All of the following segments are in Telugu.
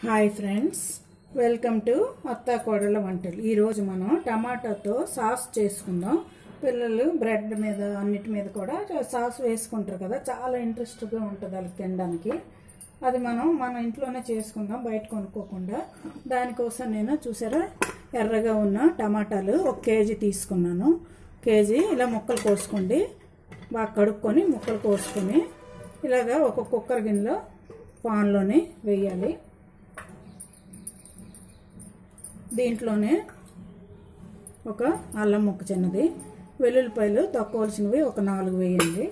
హాయ్ ఫ్రెండ్స్ వెల్కమ్ టు అత్తా కోడల వంటలు ఈరోజు మనం టమాటాతో సాస్ చేసుకుందాం పిల్లలు బ్రెడ్ మీద అన్నిటి మీద కూడా సాస్ వేసుకుంటారు కదా చాలా ఇంట్రెస్ట్గా ఉంటుంది వాళ్ళకి తినడానికి అది మనం మన ఇంట్లోనే చేసుకుందాం బయట కొనుక్కోకుండా దానికోసం నేను చూసారా ఎర్రగా ఉన్న టమాటాలు ఒక కేజీ తీసుకున్నాను కేజీ ఇలా ముక్కలు కోసుకోండి బాగా కడుక్కొని ముక్కలు కోసుకొని ఇలాగా ఒక కుక్కర్ గిన్నెలో పాన్లోనే వేయాలి దీంట్లోనే ఒక అల్లం ముక్క చిన్నది వెల్లుల్లిపాయలు తక్కువలసినవి ఒక నాలుగు వేయండి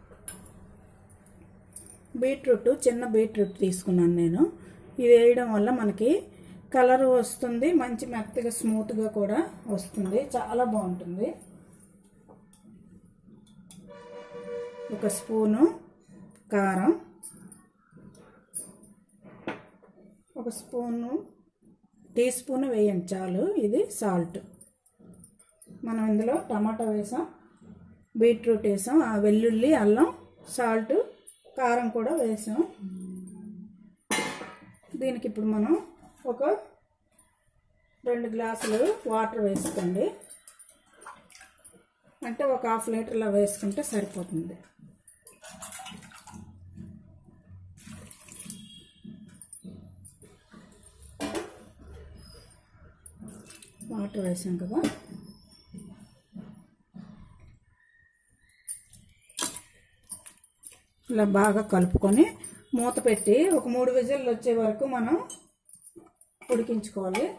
బీట్రూట్ చిన్న బీట్రూట్ తీసుకున్నాను నేను ఇది వేయడం వల్ల మనకి కలర్ వస్తుంది మంచి మెత్తగా స్మూత్గా కూడా వస్తుంది చాలా బాగుంటుంది ఒక స్పూను కారం ఒక స్పూను టీ స్పూన్ వేయండి చాలు ఇది సాల్ట్ మనం ఇందులో టమాటా వేసాం బీట్రూట్ వేసాం ఆ వెల్లుల్లి అల్లం సాల్ట్ కారం కూడా వేసాం దీనికి ఇప్పుడు మనం ఒక రెండు గ్లాసులు వాటర్ వేసుకోండి అంటే ఒక హాఫ్ లీటర్లా వేసుకుంటే సరిపోతుంది వాటర్ వేసాం కదా ఇలా బాగా కలుపుకొని మూత పెట్టి ఒక మూడు విజిల్లు వచ్చే వరకు మనం ఉడికించుకోవాలి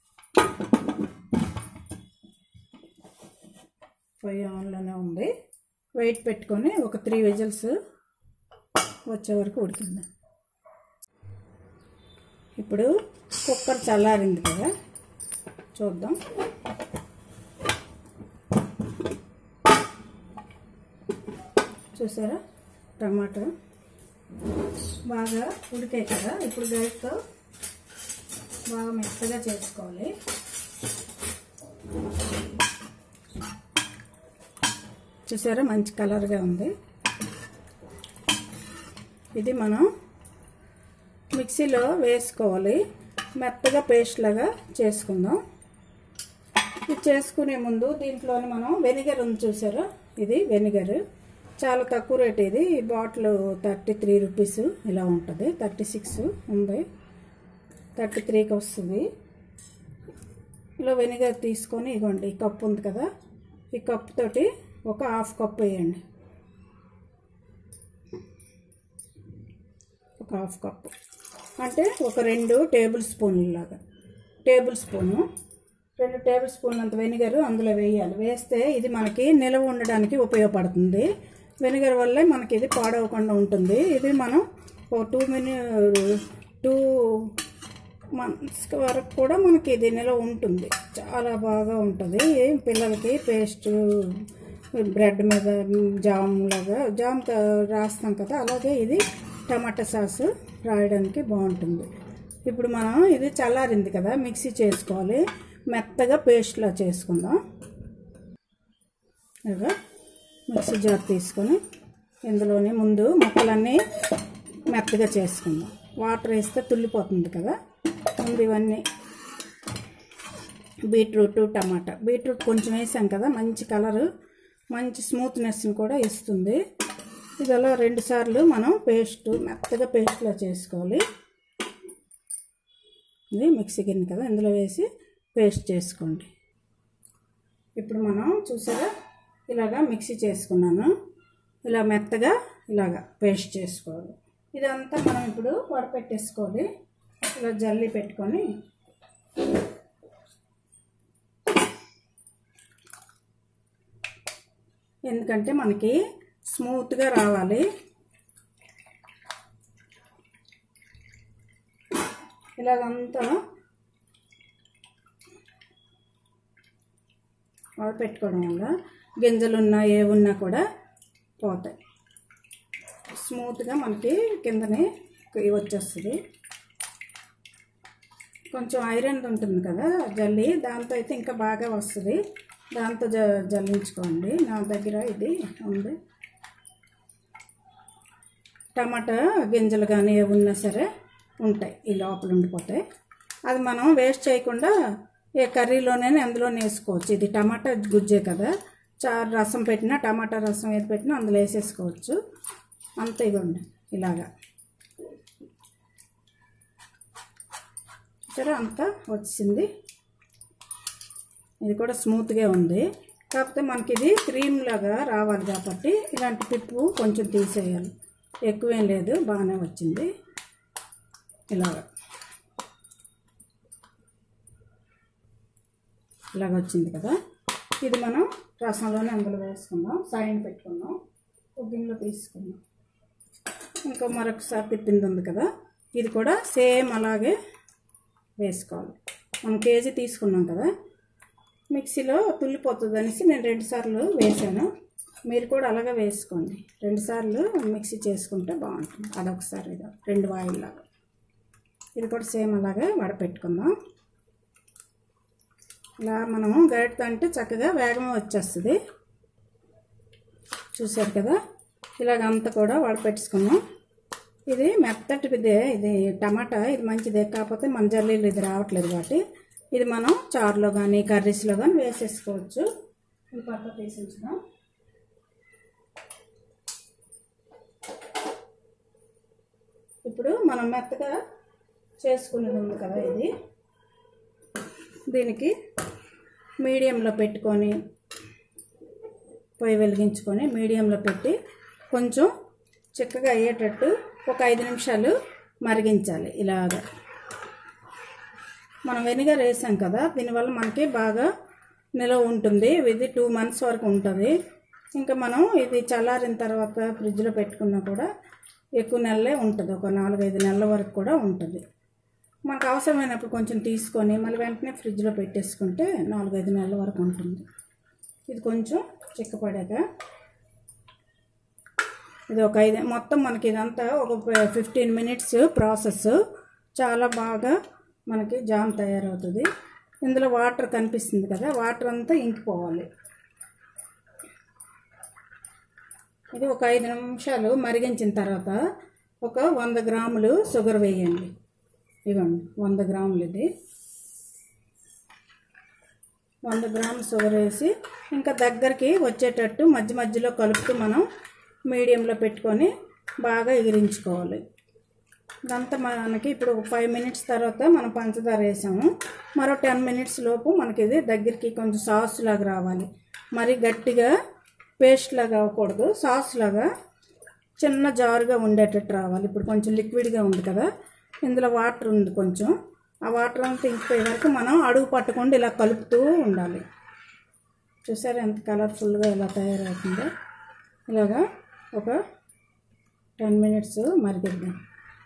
పొయ్యి ఆన్లోనే ఉంది వెయిట్ పెట్టుకొని ఒక త్రీ విజిల్స్ వచ్చే వరకు ఉడికింది ఇప్పుడు కుక్కర్ చల్లారింది కదా చూద్దాం చూసారా టమాటా బాగా ఉడికాయి కదా ఇప్పుడు గైడ్తో బాగా మెత్తగా చేసుకోవాలి చూసారా మంచి కలర్గా ఉంది ఇది మనం మిక్సీలో వేసుకోవాలి మెత్తగా పేస్ట్ లాగా చేసుకుందాం ఇది చేసుకునే ముందు దీంట్లోని మనం వెనిగర్ ఉంది చూసారా ఇది వెనిగర్ చాలా తక్కువ రేట్ ఇది ఈ బాటిల్ థర్టీ త్రీ రూపీస్ ఇలా ఉంటుంది థర్టీ సిక్స్ ఉంది థర్టీ త్రీకి వస్తుంది ఇలా వెనిగర్ తీసుకొని ఇగోండి ఈ కప్పు ఉంది కదా ఈ కప్పు తోటి ఒక హాఫ్ కప్ వేయండి ఒక హాఫ్ కప్పు అంటే ఒక రెండు టేబుల్ స్పూన్లు లాగా టేబుల్ స్పూను రెండు టేబుల్ స్పూన్లు అంత వెనిగర్ అందులో వేయాలి వేస్తే ఇది మనకి నిల్వ ఉండడానికి ఉపయోగపడుతుంది వెనిగర్ వల్లే మనకి ఇది పాడవకుండా ఉంటుంది ఇది మనం ఒక టూ మిని టూ మంత్స్ వరకు కూడా మనకి ఇది నిల్వ ఉంటుంది చాలా బాగా ఉంటుంది పిల్లలకి పేస్ట్ బ్రెడ్ మీద జామ్ లాగా జామ్ రాస్తాం కదా అలాగే ఇది టమాటా సాస్ రాయడానికి బాగుంటుంది ఇప్పుడు మనం ఇది చల్లారింది కదా మిక్సీ చేసుకోవాలి మెత్తగా పేస్ట్లా చేసుకుందాం ఇలాగా మిక్సీ జార్ తీసుకొని ఇందులోనే ముందు ముక్కలన్నీ మెత్తగా చేసుకుందాం వాటర్ వేస్తే తుల్లిపోతుంది కదా ముందు ఇవన్నీ బీట్రూట్ టమాటా బీట్రూట్ కొంచెం వేసాం కదా మంచి కలరు మంచి స్మూత్నెస్ని కూడా ఇస్తుంది ఇది అలా రెండు సార్లు మనం పేస్ట్ మెత్తగా పేస్ట్లా చేసుకోవాలి ఇది మిక్సీ గిన్నె కదా ఇందులో వేసి పేస్ట్ చేసుకోండి ఇప్పుడు మనం చూసారా ఇలాగా మిక్సీ చేసుకున్నాను ఇలా మెత్తగా ఇలాగా పేస్ట్ చేసుకోవాలి ఇదంతా మనం ఇప్పుడు వడపెట్టేసుకోవాలి ఇలా జల్లి పెట్టుకొని ఎందుకంటే మనకి స్మూత్గా రావాలి ఇలాగంతా పెట్టుకోవడం వల్ల గింజలు ఉన్నా ఏ ఉన్నా కూడా పోతాయి స్మూత్గా మనకి కిందనే వచ్చేస్తుంది కొంచెం ఐరన్ ఉంటుంది కదా జల్లి దాంతో అయితే ఇంకా బాగా వస్తుంది దాంతో జ జల్లించుకోండి నా దగ్గర ఇది ఉంది టమాటా గింజలు కానీ ఏవి ఉన్నా సరే ఉంటాయి ఈ లోపల ఉండిపోతాయి అది మనం వేస్ట్ చేయకుండా ఏ కర్రీలోనే అందులోనే వేసుకోవచ్చు ఇది టమాటా గుజ్జే కదా చారు రసం పెట్టినా టమాటా రసం ఏది పెట్టినా అందులో వేసేసుకోవచ్చు అంత ఇదిగోండి ఇలాగా సరే అంతా వచ్చింది ఇది కూడా స్మూత్గా ఉంది కాకపోతే మనకి ఇది క్రీమ్ లాగా రావాలి కాబట్టి ఇలాంటి పిప్పు కొంచెం తీసేయాలి ఎక్కువేం లేదు బాగానే వచ్చింది ఇలాగ ఇలాగ వచ్చింది కదా ఇది మనం రసంలోనే అందులో వేసుకుందాం సైన్ పెట్టుకుందాం ఒక గిన్నెలో తీసుకుందాం ఇంకా మరొకసారి తిప్పింది ఉంది కదా ఇది కూడా సేమ్ అలాగే వేసుకోవాలి మనం కేజీ తీసుకున్నాం కదా మిక్సీలో తుల్లిపోతుంది అనేసి నేను రెండుసార్లు వేసాను మీరు కూడా అలాగే వేసుకోండి రెండుసార్లు మిక్సీ చేసుకుంటే బాగుంటుంది అదొకసారి ఇదో రెండు వాయిల్లాగా ఇది కూడా సేమ్ అలాగే వడపెట్టుకుందాం ఇలా మనము గరిటతో అంటే చక్కగా వేగమే వచ్చేస్తుంది చూసారు కదా ఇలాగ అంతా కూడా వడపెట్టుకున్నాం ఇది మెత్తటిదే ఇది టమాటా ఇది మంచిదే కాకపోతే మన జల్లీలు ఇది రావట్లేదు కాబట్టి ఇది మనం చారులో కానీ కర్రీస్లో కానీ వేసేసుకోవచ్చు ఈ పక్క తీసించుదాం ఇప్పుడు మనం మెత్తగా చేసుకునేది ఉంది కదా ఇది దీనికి మీడియంలో పెట్టుకొని పొయ్యి వెలిగించుకొని మీడియంలో పెట్టి కొంచెం చిక్కగా అయ్యేటట్టు ఒక ఐదు నిమిషాలు మరిగించాలి ఇలాగ మనం వెనిగర్ వేసాం కదా దీనివల్ల మనకి బాగా నిలవ ఉంటుంది ఇది టూ మంత్స్ వరకు ఉంటుంది ఇంకా మనం ఇది చల్లారిన తర్వాత ఫ్రిడ్జ్లో పెట్టుకున్నా కూడా ఎక్కువ నెలలే ఉంటుంది ఒక నాలుగైదు నెలల వరకు కూడా ఉంటుంది మనకు అవసరమైనప్పుడు కొంచెం తీసుకొని మళ్ళీ వెంటనే ఫ్రిడ్జ్లో పెట్టేసుకుంటే నాలుగైదు నెలల వరకు ఉంటుంది ఇది కొంచెం చిక్కపడాక ఇది ఒక ఐదు మొత్తం మనకి ఇదంతా ఒక ఫిఫ్టీన్ మినిట్స్ ప్రాసెస్ చాలా బాగా మనకి జామ్ తయారవుతుంది ఇందులో వాటర్ కనిపిస్తుంది కదా వాటర్ అంతా ఇంకిపోవాలి ఇది ఒక ఐదు నిమిషాలు మరిగించిన తర్వాత ఒక వంద గ్రాములు షుగర్ వేయండి ఇవ్వండి వంద గ్రాములు ఇది వంద గ్రాములు షుగర్ వేసి ఇంకా దగ్గరికి వచ్చేటట్టు మధ్య మధ్యలో కలుపుతూ మనం మీడియంలో పెట్టుకొని బాగా ఎగిరించుకోవాలి ఇదంతా మనకి ఇప్పుడు ఒక ఫైవ్ మినిట్స్ తర్వాత మనం పంచదార వేసాము మరో టెన్ మినిట్స్ లోపు మనకి ఇది దగ్గరికి కొంచెం సాస్ లాగా రావాలి మరి గట్టిగా పేస్ట్ లాగా అవ్వకూడదు సాస్ లాగా చిన్న జారుగా ఉండేటట్టు రావాలి ఇప్పుడు కొంచెం లిక్విడ్గా ఉంది కదా ఇందులో వాటర్ ఉంది కొంచెం ఆ వాటర్ అంతా ఇంకిపోయే వరకు మనం అడుగు పట్టకుండా ఇలా కలుపుతూ ఉండాలి చూసారా ఎంత కలర్ఫుల్గా ఎలా తయారవుతుందో ఇలాగా ఒక టెన్ మినిట్స్ మరిగిద్దాం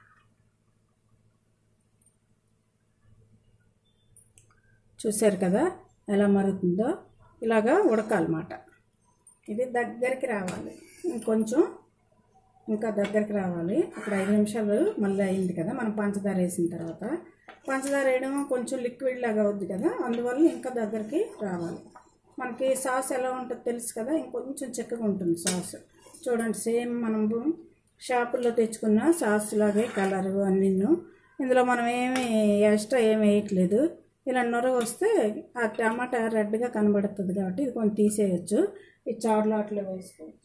చూశారు కదా ఎలా మరుగుతుందో ఇలాగా ఉడకాలన్నమాట ఇది దగ్గరికి రావాలి ఇంకొంచెం ఇంకా దగ్గరికి రావాలి ఇప్పుడు ఐదు నిమిషాలు మళ్ళీ అయింది కదా మనం పంచదార వేసిన తర్వాత పంచదార వేయడం కొంచెం లిక్విడ్ లాగా అవుద్ది కదా అందువల్ల ఇంకా దగ్గరికి రావాలి మనకి సాస్ ఎలా ఉంటుందో తెలుసు కదా ఇంకొంచెం చిక్కగా ఉంటుంది సాస్ చూడండి సేమ్ మనం షాపుల్లో తెచ్చుకున్న సాస్ లాగే కలరు అన్నీను ఇందులో మనం ఏమి ఎక్స్ట్రా ఏమి వేయట్లేదు ఇలా నొర వస్తే ఆ టమాటా రెడ్గా కనబడుతుంది కాబట్టి ఇది కొంచెం తీసేయచ్చు ఈ చారులో అట్లా వేసుకోవచ్చు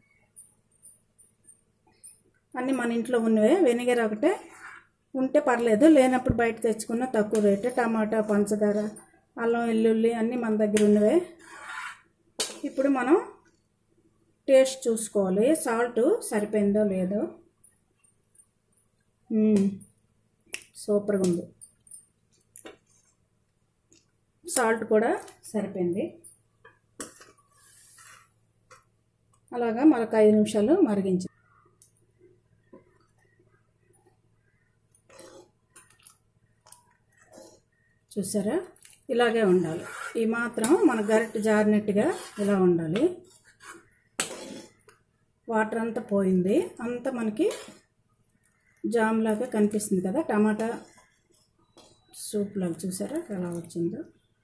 అన్నీ మన ఇంట్లో ఉన్నవే వెనిగర్ ఒకటే ఉంటే పర్లేదు లేనప్పుడు బయట తెచ్చుకున్న తక్కువ రేటు టమాటా పంచదార అల్లం వెల్లుల్లి అన్నీ మన దగ్గర ఉన్నవే ఇప్పుడు మనం టేస్ట్ చూసుకోవాలి సాల్ట్ సరిపోయిందో లేదో మ్మ్. సూపర్గా ఉంది సాల్ట్ కూడా సరిపోయింది అలాగా మరొక ఐదు నిమిషాలు మరిగించి చూసారా ఇలాగే ఉండాలి ఈ మాత్రం మన గరిటె జారినట్టుగా ఇలా ఉండాలి వాటర్ అంతా పోయింది అంతా మనకి జామ్ లాగా కనిపిస్తుంది కదా టమాటా సూప్ లాగా చూసారా ఎలా వచ్చిందో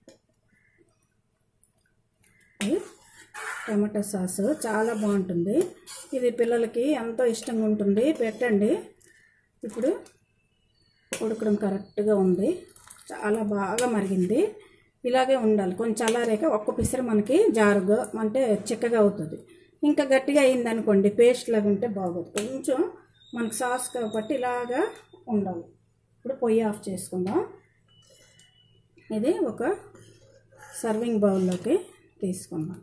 ఇది టమాటా సాస్ చాలా బాగుంటుంది ఇది పిల్లలకి ఎంతో ఇష్టంగా ఉంటుంది పెట్టండి ఇప్పుడు ఉడకడం కరెక్ట్గా ఉంది చాలా బాగా మరిగింది ఇలాగే ఉండాలి కొంచెం చల్లారాక ఒక్క పిసర మనకి జారుగా అంటే చిక్కగా అవుతుంది ఇంకా గట్టిగా అయింది అనుకోండి పేస్ట్ లాగా ఉంటే బాగోదు కొంచెం మనకు సాస్ కాబట్టి ఇలాగా ఉండాలి ఇప్పుడు పొయ్యి ఆఫ్ చేసుకుందాం ఇది ఒక సర్వింగ్ బౌల్లోకి తీసుకుందాం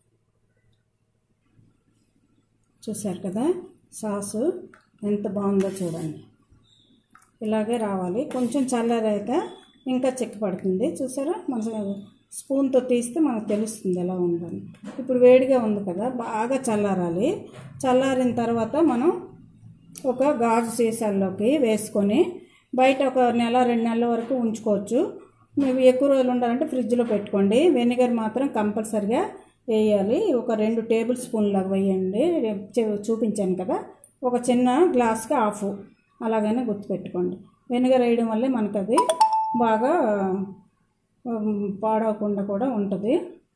చూసారు కదా సాసు ఎంత బాగుందో చూడండి ఇలాగే రావాలి కొంచెం చల్లారాక ఇంకా చెక్క పడుతుంది చూసారా మన స్పూన్తో తీస్తే మనకు తెలుస్తుంది ఎలా ఉందని ఇప్పుడు వేడిగా ఉంది కదా బాగా చల్లారాలి చల్లారిన తర్వాత మనం ఒక గాజు సీసాల్లోకి వేసుకొని బయట ఒక నెల రెండు నెలల వరకు ఉంచుకోవచ్చు మీకు ఎక్కువ రోజులు ఉండాలంటే ఫ్రిడ్జ్లో పెట్టుకోండి వెనిగర్ మాత్రం కంపల్సరిగా వేయాలి ఒక రెండు టేబుల్ స్పూన్లకు వేయండి చూ- చూపించాను కదా ఒక చిన్న గ్లాస్కి హాఫ్ అలాగైనా గుర్తుపెట్టుకోండి వెనిగర్ వేయడం వల్లే మనకు అది బాగా ఉమ్, పాడవకుండా కూడా ఉంటుంది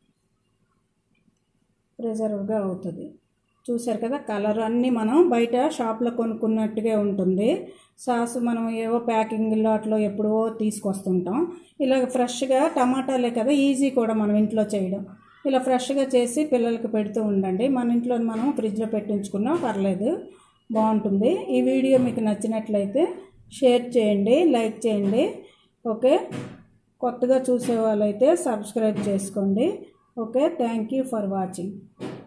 ప్రిజర్వ్గా అవుతుంది చూసారు కదా కలర్ అన్నీ మనం బయట షాప్లో కొనుక్కున్నట్టుగా ఉంటుంది సాస్ మనం ఏవో ప్యాకింగ్లో అట్లా ఎప్పుడో తీసుకొస్తుంటాం ఇలాగ ఫ్రెష్గా టమాటాలే కదా ఈజీ కూడా మనం ఇంట్లో చేయడం ఇలా ఫ్రెష్గా చేసి పిల్లలకి పెడుతూ ఉండండి మన ఇంట్లో మనం ఫ్రిడ్జ్లో పెట్టి ఉంచుకున్నా పర్లేదు బాగుంటుంది ఈ వీడియో మీకు నచ్చినట్లయితే షేర్ చేయండి లైక్ చేయండి ఓకే కొత్తగా చూసే వాళ్ళైతే సబ్స్క్రైబ్ చేసుకోండి okay thank you for watching